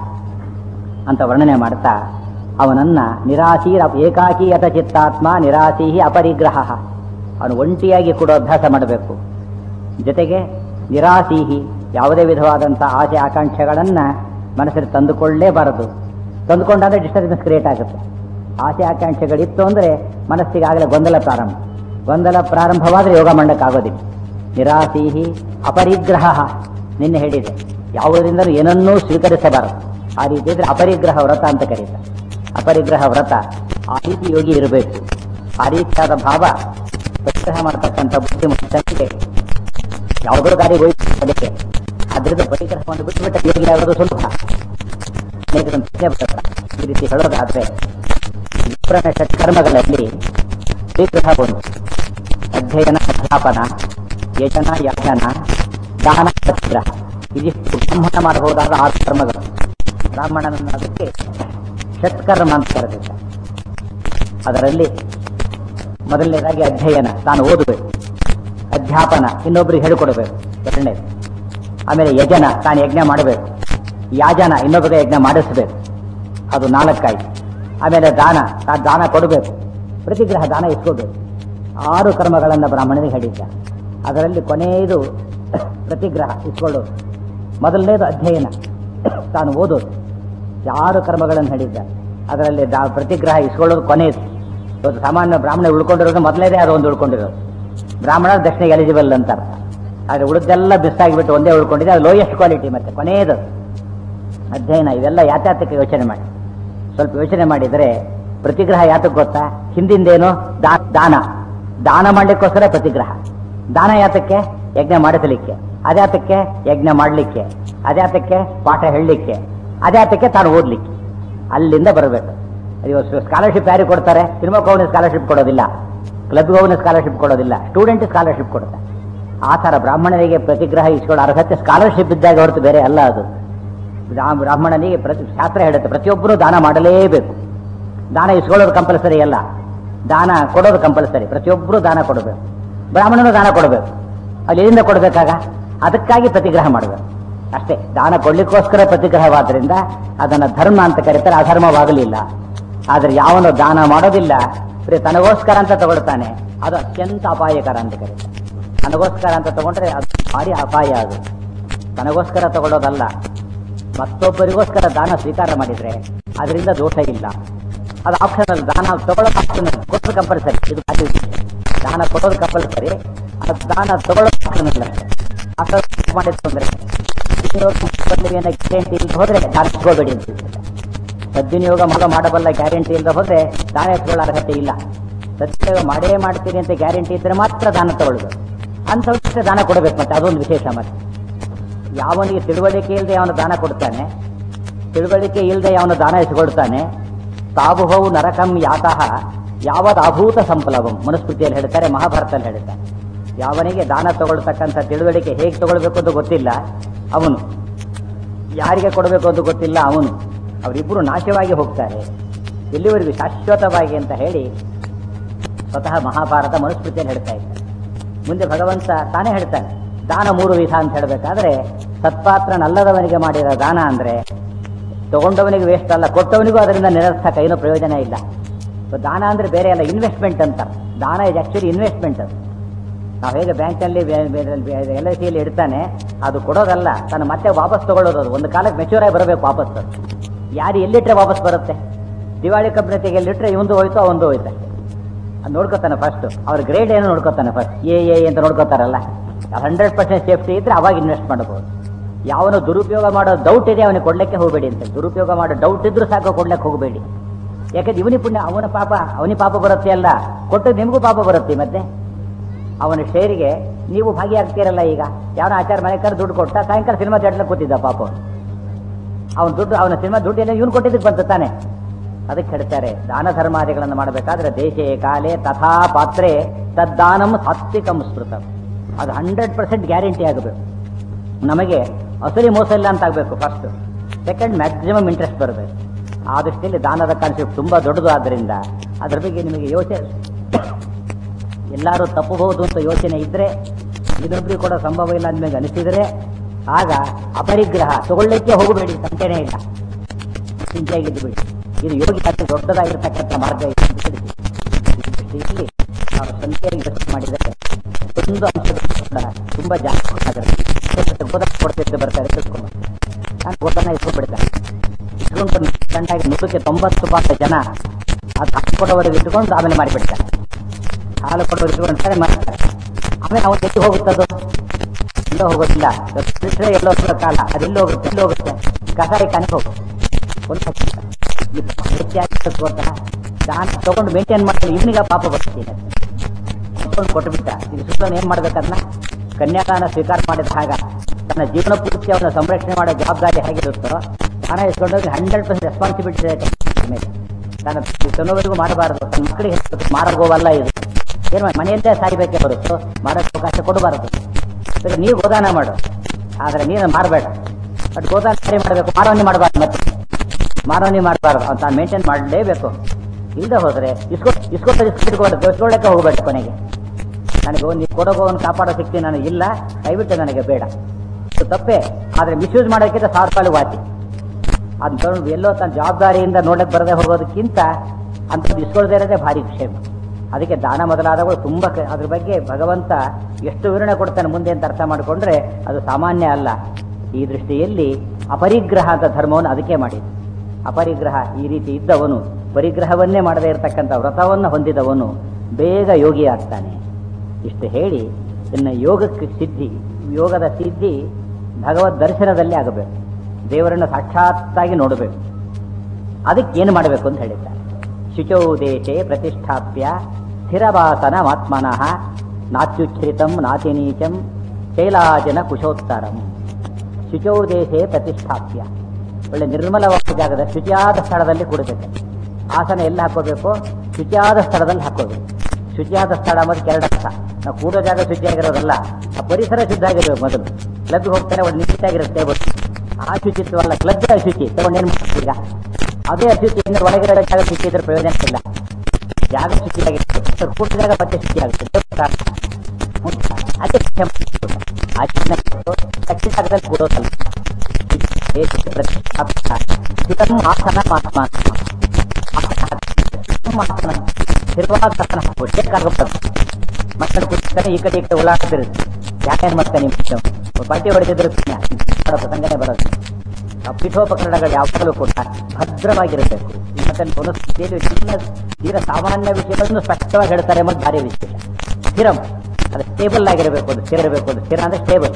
ಅಂತ ವರ್ಣನೆ ಮಾಡ್ತಾ ಅವನನ್ನ ನಿರಾಶೀರ ಏಕಾಕಿ ಯಥ ಚಿತ್ತಾತ್ಮ ನಿರಾಶೀಹಿ ಅಪರಿಗ್ರಹ ಅವನು ಒಂಟಿಯಾಗಿ ಕೂಡ ಅಭ್ಯಾಸ ಮಾಡಬೇಕು ಜೊತೆಗೆ ನಿರಾಸೀಹಿ ಯಾವುದೇ ವಿಧವಾದಂಥ ಆಸೆ ಆಕಾಂಕ್ಷೆಗಳನ್ನು ಮನಸ್ಸಲ್ಲಿ ತಂದುಕೊಳ್ಳಲೇಬಾರದು ತಂದುಕೊಂಡಾದ್ರೆ ಡಿಸ್ಟರ್ಬೆನ್ಸ್ ಕ್ರಿಯೇಟ್ ಆಗುತ್ತೆ ಆಸೆ ಆಕಾಂಕ್ಷೆಗಳಿತ್ತು ಅಂದರೆ ಮನಸ್ಸಿಗೆ ಆಗಲೇ ಗೊಂದಲ ಪ್ರಾರಂಭ ಗೊಂದಲ ಪ್ರಾರಂಭವಾದರೆ ಯೋಗ ಮಾಡಕ್ಕಾಗೋದಿಲ್ಲ ನಿರಾಸೀಹಿ ಅಪರಿಗ್ರಹ ನಿನ್ನೆ ಹೇಳಿದೆ ಯಾವುದರಿಂದಲೂ ಏನನ್ನೂ ಸ್ವೀಕರಿಸಬಾರದು ಆ ರೀತಿ ಇದ್ರೆ ಅಪರಿಗ್ರಹ ವ್ರತ ಅಂತ ಕರೀತಾರೆ ಅಪರಿಗ್ರಹ ವ್ರತ ಆ ರೀತಿ ಯೋಗಿ ಇರಬೇಕು ಆ ರೀತಿಯಾದ ಭಾವ ಪರಿಗ್ರಹ ಮಾಡತಕ್ಕಂಥ ಬುದ್ಧಿ ಮನುಷ್ಯನಿಗೆ ಯಾವುದೋ ಗಾಡಿ ಹೋಯ್ತು ಅದರಿಂದ ಪರಿಗ್ರಹವನ್ನು ಬಿಟ್ಟುಬಿಟ್ಟ ಯೋಗಿ ಆಗೋದು ಸುಲಭ ಅನೇಕ ಪ್ರಶ್ನೆ ಬರ್ತದೆ ಈ ರೀತಿ ಹೇಳೋದಾದ್ರೆ ವಿಪ್ರನ ಷಟ್ಕರ್ಮಗಳಲ್ಲಿ ಪರಿಗ್ರಹ ಒಂದು ಅಧ್ಯಯನ ಅಧ್ಯಾಪನ ಯಜನ ಯಾಜನ ದಾನ ಪರಿಗ್ರಹ ಇದಿಷ್ಟು ಬ್ರಾಹ್ಮಣ ಮಾಡಬಹುದಾದ ಆರು ಕರ್ಮಗಳು ಬ್ರಾಹ್ಮಣನನ್ನು ಅದಕ್ಕೆ ಷಟ್ಕರ್ಮ ಅಂತ ಕರೆದಿದ್ದ ಅದರಲ್ಲಿ ಮೊದಲನೇದಾಗಿ ಅಧ್ಯಯನ ತಾನು ಓದಬೇಕು ಅಧ್ಯಾಪನ ಇನ್ನೊಬ್ಬರಿಗೆ ಹೇಳಿಕೊಡಬೇಕು ಎರಡನೇದು ಆಮೇಲೆ ಯಜನ ತಾನು ಯಜ್ಞ ಮಾಡಬೇಕು ಯಾಜನ ಇನ್ನೊಬ್ಬರಿಗೆ ಯಜ್ಞ ಮಾಡಿಸಬೇಕು ಅದು ನಾಲ್ಕಾಯ್ತು ಆಮೇಲೆ ದಾನ ತಾನು ದಾನ ಕೊಡಬೇಕು ಪ್ರತಿಗ್ರಹ ದಾನ ಇಸ್ಕೋಬೇಕು ಆರು ಕರ್ಮಗಳನ್ನು ಬ್ರಾಹ್ಮಣನಿಗೆ ಹೇಳಿದ್ದ ಅದರಲ್ಲಿ ಕೊನೆಯದು ಪ್ರತಿಗ್ರಹ ಇಸ್ಕೊಳ್ಳೋದು ಮೊದಲನೇದು ಅಧ್ಯಯನ ತಾನು ಓದೋದು ಆರು ಕರ್ಮಗಳನ್ನು ಹೇಳಿದ್ದ ಅದರಲ್ಲಿ ದಾ ಪ್ರತಿಗ್ರಹ ಇಸ್ಕೊಳ್ಳೋದು ಕೊನೆಯದು ಇವತ್ತು ಸಾಮಾನ್ಯ ಬ್ರಾಹ್ಮಣ ಉಳ್ಕೊಂಡಿರೋದು ಮೊದಲನೇದೇ ಅದು ಒಂದು ಉಳ್ಕೊಂಡಿರೋದು ಬ್ರಾಹ್ಮಣ ದಕ್ಷಿಣೆಗೆ ಎಲಿಜಿಬಲ್ ಅಂತ ಅರ್ಥ ಆದರೆ ಉಳಿದೆಲ್ಲ ಮಿಸ್ ಆಗಿಬಿಟ್ಟು ಒಂದೇ ಉಳ್ಕೊಂಡಿದೆ ಅದು ಲೋಯೆಸ್ಟ್ ಕ್ವಾಲಿಟಿ ಮತ್ತೆ ಕೊನೆಯದು ಅಧ್ಯಯನ ಇವೆಲ್ಲ ಯಾತ್ಯಾತಕ್ಕೆ ಯೋಚನೆ ಮಾಡಿ ಸ್ವಲ್ಪ ಯೋಚನೆ ಮಾಡಿದರೆ ಪ್ರತಿಗ್ರಹ ಯಾತಕ್ಕೆ ಗೊತ್ತಾ ಹಿಂದಿಂದೇನು ದಾ- ದಾನ ದಾನ ಮಾಡಲಿಕ್ಕೋಸ್ಕರ ಪ್ರತಿಗ್ರಹ ದಾನ ಯಾತಕ್ಕೆ ಯಜ್ಞ ಮಾಡಿಸಲಿಕ್ಕೆ ಅದ್ಯಾತಕ್ಕೆ ಯಜ್ಞ ಮಾಡಲಿಕ್ಕೆ ಅದ್ಯಾತಕ್ಕೆ ಪಾಠ ಹೇಳಲಿಕ್ಕೆ ಅದ್ಯಾತಕ್ಕೆ ತಾನು ಓದಲಿಕ್ಕೆ ಅಲ್ಲಿಂದ ಬರಬೇಕು ಇವತ್ತು ಸ್ಕಾಲರ್ಶಿಪ್ ಯಾರಿಗೆ ಕೊಡ್ತಾರೆ ಸಿನಿಮಾಕ್ಕೆ ಹೋಗಿ ಸ್ಕಾಲರ್ಶಿಪ್ ಕೊಡೋದಿಲ್ಲ ಕ್ಲಬ್ಗೆ ಹೋಗಿ ಸ್ಕಾಲರ್ಶಿಪ್ ಕೊಡೋದಿಲ್ಲ ಸ್ಟೂಡೆಂಟ್ ಸ್ಕಾಲರ್ಶಿಪ್ ಕೊಡ್ತಾರೆ ಆ ಥರ ಬ್ರಾಹ್ಮಣನಿಗೆ ಪ್ರತಿಗ್ರಹ ಇಸ್ಕೊಳ್ಳೋ ಅರ್ಹತೆ ಸ್ಕಾಲರ್ಶಿಪ್ ಇದ್ದಾಗ ಹೊರತು ಬೇರೆ ಅಲ್ಲ ಅದು ಬ್ರಾ- ಬ್ರಾಹ್ಮಣನಿಗೆ ಪ್ರತಿ ಶಾಸ್ತ್ರ ಹೇಳುತ್ತೆ ಪ್ರತಿಯೊಬ್ಬರೂ ದಾನ ಮಾಡಲೇಬೇಕು ದಾನ ಇಸ್ಕೊಳ್ಳೋದು ಕಂಪಲ್ಸರಿ ಅಲ್ಲ ದಾನ ಕೊಡೋದು ಕಂಪಲ್ಸರಿ ಪ್ರತಿಯೊಬ್ಬರೂ ದಾನ ಕೊಡಬೇಕು ಬ್ರಾಹ್ಮಣನು ದಾನ ಕೊಡಬೇಕು ಅಲ್ಲಿ ಎಲ್ಲಿಂದ ಕೊಡಬೇಕಾಗ ಅದಕ್ಕಾಗಿ ಪ್ರತಿಗ್ರಹ ಮಾಡಬೇಕು ಅಷ್ಟೇ ದಾನ ಕೊಡ್ಲಿಕ್ಕೋಸ್ಕರ ಪ್ರತಿಗ್ರಹವಾದ್ರಿಂದ ಅದನ್ನು ಧರ್ಮ ಅಂತ ಕರೀತಾರೆ ಅಧರ್ಮವಾಗಲಿಲ್ಲ ಆದರೆ ಯಾವನು ದಾನ ಮಾಡೋದಿಲ್ಲ ಬರೀ ತನಗೋಸ್ಕರ ಅಂತ ತಗೊಳ್ತಾನೆ ಅದು ಅತ್ಯಂತ ಅಪಾಯಕರ ಅಂತ ಕರೀತಾರೆ ತನಗೋಸ್ಕರ ಅಂತ ತಗೊಂಡ್ರೆ ಅದು ಭಾರಿ ಅಪಾಯ ಅದು ತನಗೋಸ್ಕರ ತಗೊಳ್ಳೋದಲ್ಲ ಮತ್ತೊಬ್ಬರಿಗೋಸ್ಕರ ದಾನ ಸ್ವೀಕಾರ ಮಾಡಿದ್ರೆ ಅದರಿಂದ ದೋಷ ಇಲ್ಲ ಅದು ಆಪ್ಷನಲ್ ದಾನ ತಗೊಳ್ಳೋದು ಆಪ್ಷನಲ್ ಕೊಡೋದು ಕಂಪಲ್ಸರಿ ಇದು ಭಾರಿ ವಿಶೇಷ. ದಾನ ಕೊಡೋದು ಕಂಪಲ್ಸರಿ ಅದು ದಾನ ತಗೊಳ್ಳೋದು ಆಪ್ಷನಲ್ ಅಷ್ಟೇ ಆಪ್ಷನಲ್ ಮಾಡಿತ್ತು ಅಂದ್ರೆ ಸದ್ವಿನಿಯೋಗ ಗ್ಯಾರಂಟಿ ಇಲ್ಲದೆ ಹೋದ್ರೆ ದಾನ ಇಟ್ಕೋಬೇಡಿ ಅಂತ ಹೇಳ್ತಾರೆ. ಸದ್ವಿನಿಯೋಗ ಮಾಡೋ ಮಾಡಬಲ್ಲ ಗ್ಯಾರಂಟಿ ಇಲ್ಲದೆ ಹೋದ್ರೆ ದಾನ ಇಟ್ಕೊಳ್ಳೋ ಅರ್ಹತೆ ಇಲ್ಲ ಸದ್ವಿನಿಯೋಗ ಮಾಡೇ ಮಾಡ್ತೀನಿ ಅಂತ ಗ್ಯಾರಂಟಿ ಇದ್ರೆ ಮಾತ್ರ ದಾನ ತಗೊಳ್ಳೋದು ಅಂಥವ್ರಿಗೆ ದಾನ ಕೊಡಬೇಕು ಮತ್ತೆ ಅದೊಂದು ವಿಶೇಷ ಮತ್ತೆ ಯಾವನಿಗೆ ತಿಳುವಳಿಕೆ ಇಲ್ಲದೆ ಅವನು ದಾನ ಕೊಡ್ತಾನೆ ತಿಳುವಳಿಕೆ ಇಲ್ಲದೆ ಅವನು ದಾನ ಇಸ್ಕೊಳ್ತಾನೆ ತಾಬುಹವು ನರಕಂ ಯಾತಃ ಯಾವದ ಅಭೂತ ಸಂಪ್ಲವಂ ಮನುಸ್ಮೃತಿಯಲ್ಲಿ ಹೇಳ್ತಾರೆ ಮಹಾಭಾರತದಲ್ಲಿ ಹೇಳ್ತಾರೆ ಯಾವನಿಗೆ ದಾನ ತಗೊಳ್ತಕ್ಕಂಥ ತಿಳುವಳಿಕೆ ಹೇಗೆ ತಗೊಳ್ಬೇಕು ಅಂತ ಗೊತ್ತಿಲ್ಲ ಅವನು ಯಾರಿಗೆ ಕೊಡಬೇಕು ಅಂತ ಗೊತ್ತಿಲ್ಲ ಅವನು ಅವರಿಬ್ಬರು ನಾಶವಾಗಿ ಹೋಗ್ತಾರೆ ಎಲ್ಲಿವರೆಗೂ ಶಾಶ್ವತವಾಗಿ ಅಂತ ಹೇಳಿ ಸ್ವತಃ ಮಹಾಭಾರತ ಮನುಸ್ಮೃತಿಯಲ್ಲಿ ಹೇಳ್ತಾ ಇದ್ದಾರೆ ಮುಂದೆ ಭಗವಂತ ತಾನೇ ಹೇಳ್ತಾನೆ ದಾನ ಮೂರು ವಿಧ ಅಂತ ಹೇಳಬೇಕಾದ್ರೆ ಸತ್ಪಾತ್ರನಲ್ಲದವನಿಗೆ ಮಾಡಿರೋ ದಾನ ಅಂದ್ರೆ ತಗೊಂಡವನಿಗೆ ವೇಸ್ಟ್ ಅಲ್ಲ ಕೊಟ್ಟವನಿಗೂ ಅದರಿಂದ ನಿರರ್ಥಕ ಏನೂ ಪ್ರಯೋಜನ ಇಲ್ಲ ಸೊ ದಾನ ಅಂದ್ರೆ ಬೇರೆ ಅಲ್ಲ ಇನ್ವೆಸ್ಟ್ಮೆಂಟ್ ಅಂತ ದಾನ ಇದು ಆಕ್ಚುಲಿ ಇನ್ವೆಸ್ಟ್ಮೆಂಟ್ ಅದು ನಾವು ಹೇಗೆ ಬ್ಯಾಂಕಲ್ಲಿ ಎಲ್ ಐ ಸಿಯಲ್ಲಿ ಇಡ್ತಾನೆ ಅದು ಕೊಡೋದಲ್ಲ ತನ್ನ ಮತ್ತೆ ವಾಪಸ್ ತಗೊಳ್ಳೋದು ಅದು ಒಂದು ಕಾಲಕ್ಕೆ ಮೆಚೂರ್ ಆಗಿ ಬರಬೇಕು ವಾಪಸ್ ಅದು ಯಾರು ಎಲ್ಲಿಟ್ರೆ ವಾಪಸ್ ಬರುತ್ತೆ ದಿವಾಳಿ ಕಂಪ್ನಿ ತೆಗೆಯಲ್ಲಿಟ್ರೆ ಇವಂದು ಹೋಯ್ತು ಅವಂದು ಹೋಯ್ತು ಅಷ್ಟೇ ಅದು ನೋಡ್ಕೋತಾನೆ ಫಸ್ಟ್ ಅವ್ರ ಗ್ರೇಡ್ ಏನು ನೋಡ್ಕೋತಾನೆ ಫಸ್ಟ್ ಎ ಎ ಅಂತ ನೋಡ್ಕೋತಾರಲ್ಲ ಹಂಡ್ರೆಡ್ ಪರ್ಸೆಂಟ್ ಸೇಫ್ಟಿ ಇದ್ರೆ ಅವಾಗ ಇನ್ವೆಸ್ಟ್ ಮಾಡಬಹುದು ಯಾವನು ದುರುಪಯೋಗ ಮಾಡೋ ಡೌಟ್ ಇದೆ ಅವನಿಗೆ ಕೊಡ್ಲಿಕ್ಕೆ ಹೋಗಬೇಡಿ ಅಂತ ದುರುಪಯೋಗ ಮಾಡೋ ಡೌಟ್ ಇದ್ರೂ ಸಾಕು ಕೊಡ್ಲಿಕ್ಕೆ ಹೋಗಬೇಡಿ ಯಾಕಂದ್ರೆ ಇವನಿ ಪುಣ್ಯ ಅವನ ಪಾಪ ಅವನಿ ಪಾಪ ಬರುತ್ತೆ ಅಲ್ಲ ಕೊಟ್ಟು ನಿಮಗೂ ಪಾಪ ಬರುತ್ತೆ ಮತ್ತೆ ಅವನ ಶೇರಿಗೆ ನೀವು ಭಾಗಿಯಾಗ್ತೀರಲ್ಲ ಈಗ ಯಾವನ ಆಚಾರ ಮನೆ ಕರೆ ದುಡ್ಡು ಕೊಟ್ಟ ಸಾಯಂಕಾಲ ಸಿನಿಮಾ ಥಿಯೇಟರ್ಗೆ ಕೂತಿದ್ದ ಪಾಪ ಅವನು ಅವನ ದುಡ್ಡು ಅವನ ಸಿನಿಮಾ ದುಡ್ಡು ಎಲ್ಲ ಇವನು ಕೊಟ್ಟಿದ್ದಕ್ಕೆ ಬಂತು ತಾನೆ ಅದಕ್ಕೆ ಹೇಳ್ತಾರೆ ದಾನ ಧರ್ಮಾದಿಗಳನ್ನು ಮಾಡಬೇಕಾದ್ರೆ ದೇಶೇ ಕಾಲೇ ತಥಾ ಪಾತ್ರೆ ತದ್ದಾನಂ ಸಾತ್ವಿಕಂ ಸ್ಮೃತಂ ಅದು ಹಂಡ್ರೆಡ್ ಪರ್ಸೆಂಟ್ ಗ್ಯಾರಂಟಿ ಆಗಬೇಕು ನಮಗೆ ಅಸಲಿ ಮೋಸ ಇಲ್ಲ ಅಂತ ಆಗಬೇಕು ಫಸ್ಟ್ ಸೆಕೆಂಡ್ ಮ್ಯಾಕ್ಸಿಮಮ್ ಇಂಟ್ರೆಸ್ಟ್ ಬರಬೇಕು ಆ ದೃಷ್ಟಿಯಲ್ಲಿ ದಾನದ ಕಾನ್ಸೆಪ್ಟ್ ತುಂಬ ದೊಡ್ಡದು ಆದ್ದರಿಂದ ಅದ್ರ ಬಗ್ಗೆ ನಿಮಗೆ ಯೋಚನೆ ಎಲ್ಲರೂ ತಪ್ಪಬಹುದು ಅಂತ ಯೋಚನೆ ಇದ್ರೆ ಇನ್ನೊಬ್ರಿಗೆ ಕೂಡ ಸಂಭವ ಇಲ್ಲ ಅಂತ ನಿಮಗೆ ಅನಿಸಿದರೆ ಆಗ ಅಪರಿಗ್ರಹ ತಗೊಳ್ಳಿಕ್ಕೆ ಹೋಗಬೇಡಿ ಸಂಖ್ಯೆನೇ ಇಲ್ಲ ಚಿಂತೆಯಾಗಿದ್ದು ಬಿಡಿ ಇದು ಯೋಗಿ ಅತಿ ದೊಡ್ಡದಾಗಿರ್ತಕ್ಕಂಥ ಮಾರ್ಗ ಇದೆ ಅಂತ ತಿಳಿಸಿ. ಈ ದೃಷ್ಟಿಯಲ್ಲಿ ನಾವು ಸಂಖ್ಯೆಯಾಗಿ ಯೋಚನೆ ಮಾಡಿದರೆ ಒಂದು ಅಂಶದಲ್ಲಿ ಕೂಡ ತುಂಬಾ ಜಾಸ್ತಿ ಗೊತ್ತಾಗುತ್ತೆ ಗೋದಾಮ ಕೊಡ್ತಿದ್ದು ಬರ್ತಾರೆ ತಿಳ್ಕೊಂಡು ನಾನು ಗೋದಾನ ಇಸ್ಕೊಂಡ್ಬಿಡ್ತಾನೆ ಇಸ್ಕೊಂಡು ಕಂಡಾಗ ನೂರಕ್ಕೆ ತೊಂಬತ್ತು ಪಾತ ಜನ ಅದು ಹಾಲು ಕೊಡೋವರೆಗೆ ಇಟ್ಕೊಂಡು ಆಮೇಲೆ ಮಾರಿಬಿಡ್ತಾರೆ ಹಾಲು ಕೊಡೋರು ಇಟ್ಕೊಂಡ್ರೆ ಮಾರ್ತಾರೆ ಆಮೇಲೆ ಅವನು ಎಲ್ಲಿ ಹೋಗುತ್ತದು ಎಲ್ಲೋ ಹೋಗೋದಿಲ್ಲ ಬಿಟ್ಟರೆ ಎಲ್ಲೋ ಹೋಗೋ ಕಾಲ ಅದು ಎಲ್ಲಿ ಹೋಗುತ್ತೆ ಎಲ್ಲಿ ಹೋಗುತ್ತೆ ಕಸಾಯಿಖಾನೆಗೆ ಹೋಗುತ್ತೆ ಒಂದು ಹೆಚ್ಚಾಗಿ ಗೊತ್ತಾ ದಾನ ತಗೊಂಡು ಮೇಂಟೈನ್ ಮಾಡ್ತಾರೆ ಇವನಿಗೆ ಪಾಪ ಬರ್ತೀನಿ ತಗೊಂಡು ಕೊಟ್ಟುಬಿಟ್ಟ ಇದು ಸುತ್ತಲೂ ಏನು ಮಾಡ್ಬೇಕನ್ನ ಕನ್ಯಾದಾನ ಸ್ವೀಕಾರ ಮಾಡಿದ ಹಾಗ ತನ್ನ ಜೀವನ ಪೂರ್ತಿ ಅವನ ಸಂರಕ್ಷಣೆ ಮಾಡೋ ಜವಾಬ್ದಾರಿ ಹೇಗಿರುತ್ತೋ ದಾನ ಇಸ್ಕೊಂಡೋಗಿ ಹಂಡ್ರೆಡ್ ಪರ್ಸೆಂಟ್ ರೆಸ್ಪಾನ್ಸಿಬಿಲಿಟಿ ಇದೆ ಮೇಲೆ ತನ್ನ ತನ್ನವರಿಗೂ ಮಾಡಬಾರದು ತನ್ನ ಮಕ್ಕಳಿಗೆ ಹೇಳ್ಬೇಕು ಮಾರೋಗೋವಲ್ಲ ಇದು ಏನು ಮಾಡಿ ಮನೆಯಲ್ಲೇ ಸಾಯ್ಬೇಕೇ ಹೊರತು ಮಾಡೋಕ್ಕೆ ಅವಕಾಶ ಕೊಡಬಾರದು ಸರಿ ನೀವು ಗೋದಾನ ಮಾಡು ಆದರೆ ನೀನು ಮಾರಬೇಡ ಬಟ್ ಗೋದಾನ ಸರಿ ಮಾಡಬೇಕು ಮಾರವನ್ನೇ ಮಾಡಬಾರ್ದು ಮತ್ತೆ ಮಾರವನ್ನೇ ಮಾಡಬಾರ್ದು ಅಂತ ಮೇಂಟೈನ್ ಮಾಡಲೇಬೇಕು ಇಲ್ಲದೆ ಹೋದರೆ ಇಸ್ಕೊ ಇಸ್ಕೊಟ್ಟು ಇಸ್ಕಿಟ್ಕೊಂಡು ಇಸ್ಕೊಳ್ಳೋಕ್ಕೆ ಹೋಗಬೇಡ ಕೊನೆಗೆ ನನಗೆ ನೀವು ಕೊಡೋ ಗೋವನ್ನು ಕಾಪಾಡೋ ಶಕ್ತಿ ನನಗಿಲ್ಲ ದಯವಿಟ್ಟು ನನಗೆ ಬೇಡ ಇದು ತಪ್ಪೇ ಆದರೆ ಮಿಸ್ಯೂಸ್ ಮಾಡೋಕ್ಕಿಂತ ಸಾವಿರ ರೂಪಾಯಿ ವಾಸಿ ಅದನ್ನ ತಗೊಂಡು ಎಲ್ಲೋ ತನ್ನ ಜವಾಬ್ದಾರಿಯಿಂದ ನೋಡಕ್ಕೆ ಬರದೆ ಹೋಗೋದಕ್ಕಿಂತ ಅಂಥದ್ದು ಇಸ್ಕೊಳ್ದೇ ಇರೋದೇ ಭಾರಿ ಕ್ಷೇಮ ಅದಕ್ಕೆ ದಾನ ಮೊದಲಾದಗಳು ತುಂಬ ಕ- ಅದ್ರ ಬಗ್ಗೆ ಭಗವಂತ ಎಷ್ಟು ವಿವರಣೆ ಕೊಡ್ತಾನೆ ಮುಂದೆ ಅಂತ ಅರ್ಥ ಮಾಡಿಕೊಂಡ್ರೆ ಅದು ಸಾಮಾನ್ಯ ಅಲ್ಲ ಈ ದೃಷ್ಟಿಯಲ್ಲಿ ಅಪರಿಗ್ರಹ ಅಂತ ಧರ್ಮವನ್ನು ಅದಕ್ಕೆ ಮಾಡಿದ್ದು ಅಪರಿಗ್ರಹ ಈ ರೀತಿ ಇದ್ದವನು ಪರಿಗ್ರಹವನ್ನೇ ಮಾಡದೇ ಇರತಕ್ಕಂಥ ವ್ರತವನ್ನು ಹೊಂದಿದವನು ಬೇಗ ಯೋಗಿ ಆಗ್ತಾನೆ ಇಷ್ಟು ಹೇಳಿ ಇನ್ನು ಯೋಗಕ್ಕೆ ಸಿದ್ಧಿ ಯೋಗದ ಸಿದ್ಧಿ ಭಗವದ್ ದರ್ಶನದಲ್ಲಿ ಆಗಬೇಕು ದೇವರನ್ನು ಸಾಕ್ಷಾತ್ತಾಗಿ ನೋಡಬೇಕು ಅದಕ್ಕೆ ಏನು ಮಾಡಬೇಕು ಅಂತ ಹೇಳಿದ್ದಾರೆ ಶುಚೌ ದೇಶೆ ಪ್ರತಿಷ್ಠಾಪ್ಯ ಸ್ಥಿರವಾಸನ ಆತ್ಮನಃ ನಾತ್ಯುಚ್ಛ್ರಿತಂ ನಾತಿನೀಚಂ ಶೈಲಾಜನ ಕುಶೋತ್ತರಂ ಶುಚೌ ದೇಶೆ ಪ್ರತಿಷ್ಠಾಪ್ಯ ಒಳ್ಳೆ ನಿರ್ಮಲವಾದ ಜಾಗದ ಶುಚಿಯಾದ ಸ್ಥಳದಲ್ಲಿ ಕೂಡಬೇಕು ಆಸನ ಎಲ್ಲಿ ಹಾಕೋಬೇಕು ಶುಚಿಯಾದ ಸ್ಥಳದಲ್ಲಿ ಹಾಕೋಬೇಕು ಶುಚಿಯಾದ ಸ್ಥಳ ಅನ್ನೋದಕ್ಕೆ ಎರಡು ಅರ್ಥ ನಾವು ಕೂಡೋ ಜಾಗ ಶುಚಿಯಾಗಿರೋದಲ್ಲ ಆ ಪರಿಸರ ಶುದ್ಧ ಆಗಿರ್ಬೇಕು ಮೊದಲು ಕ್ಲಬ್ಗೆ ಹೋಗ್ತಾರೆ ಒಂದು ನೀಟಾಗಿರುತ್ತೆ ಬಸ್ ಆ ಶುಚಿತ್ವಲ್ಲ ಕ್ಲಬ್ ಶುಚಿ ತಗೊಂಡೇನು ಮಾಡ್ತೀವಿ ಈಗ ಅದೇ ಅಶುಚಿ ಅಂದ್ರೆ ಒಳಗಿರೋ ಜಾಗ ಶುಚಿ ಇದ್ರೆ ಪ್ರಯೋಜನ ಇಲ್ಲ ಜಾಗ ಶುಚಿಯಾಗಿರುತ್ತೆ ಕೂಟ ಜಾಗ ಮತ್ತೆ ಶುಚಿಯಾಗುತ್ತೆ ಅದೇ ಆಚರಣೆ ಕಚ್ಚಿ ಜಾಗದಲ್ಲಿ ಕೂಡೋದಲ್ಲ ಏಕೆ ಪ್ರತಿಷ್ಠಾಪಿತ ಸ್ಥಿತಂ ಆಸನ ಆತ್ಮ ಆಸನ ಸ್ಥಿರವಾದ ಆಸನ ಹೊಟ್ಟೆ ಕಾರ್ಗಪ್ಪದು ಮಕ್ಕಳು ಕೂತ್ತಾರೆ ಈ ಕಡೆ ಈ ಕಡೆ ಉಳ್ಳಾಡ್ತಿರುತ್ತೆ ಯಾಕೇನು ಮಾಡ್ತಾನೆ ನಿಮ್ಮ ಬಟ್ಟೆ ಹೊಡೆದಿದ್ರು ಮಾಡೋ ಪ್ರಸಂಗನೇ ಬರೋದು ಆ ಪೀಠೋಪಕರಣಗಳು ಯಾವಾಗಲೂ ಕೂಡ ಭದ್ರವಾಗಿರಬೇಕು ಮತ್ತೆ ಮನುಸ್ಥಿತಿಯಲ್ಲಿ ಚಿನ್ನ ತೀರ ಸಾಮಾನ್ಯ ವಿಷಯಗಳನ್ನು ಸ್ಪಷ್ಟವಾಗಿ ಹೇಳ್ತಾರೆ ಮತ್ತು ಭಾರಿ ವಿಶೇಷ ಸ್ಥಿರಂ ಅದು ಸ್ಟೇಬಲ್ ಆಗಿರಬೇಕು ಅದು ಸ್ಥಿರ ಇರಬೇಕು ಅದು ಸ್ಥಿರ ಅಂದ್ರೆ ಸ್ಟೇಬಲ್